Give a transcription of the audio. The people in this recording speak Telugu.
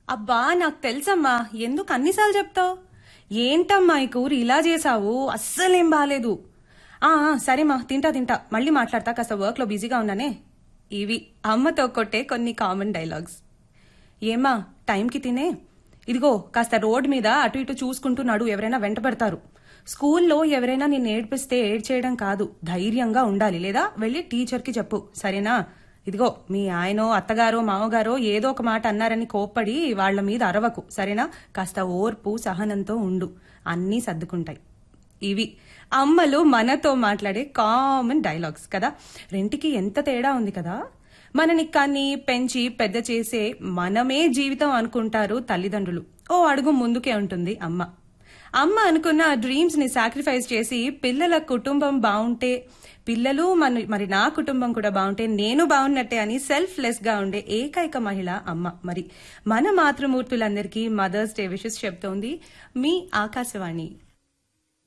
అబ్బా నాకు తెలుసమ్మా ఎందుకు అన్నిసార్లు చెప్తావు ఏంటమ్మా ఈ కూర ఇలా చేసావు అస్సలేం బాలేదు ఆ ఆ, సరేమా తింటా తింటా మళ్ళీ మాట్లాడతా కాస్త వర్క్లో బిజీగా ఉన్నానే ఇవి అమ్మతో కొట్టే కొన్ని కామన్ డైలాగ్స్ ఏమ్మా టైంకి తినే ఇదిగో కాస్త రోడ్ మీద అటు ఇటు చూసుకుంటూ నడు ఎవరైనా వెంటబడతారు స్కూల్లో ఎవరైనా నిన్ను ఏడ్పిస్తే ఏడ్ చేయడం కాదు ధైర్యంగా ఉండాలి లేదా వెళ్ళి టీచర్కి చెప్పు సరేనా ఇదిగో మీ ఆయనో అత్తగారో మామగారో ఏదో ఒక మాట అన్నారని కోప్పడి వాళ్ళ మీద అరవకు సరేనా కాస్త ఓర్పు సహనంతో ఉండు అన్నీ సర్దుకుంటాయి ఇవి అమ్మలు మనతో మాట్లాడే కామన్ డైలాగ్స్ కదా రెంటికి ఎంత తేడా ఉంది కదా మనని కన్ని పెంచి పెద్ద చేసే మనమే జీవితం అనుకుంటారు తల్లిదండ్రులు ఓ అడుగు ముందుకే ఉంటుంది అమ్మ అమ్మ అనుకున్న డ్రీమ్స్ ని సాక్రిఫైస్ చేసి పిల్లల కుటుంబం బాగుంటే పిల్లలు మన మరి నా కుటుంబం కూడా బాగుంటే నేను బాగున్నట్టే అని సెల్ఫ్ లెస్ గా ఉండే ఏకైక మహిళ అమ్మ మరి మన మాతృమూర్తులందరికీ మదర్స్ డే విషెస్ చెప్తోంది మీ ఆకాశవాణి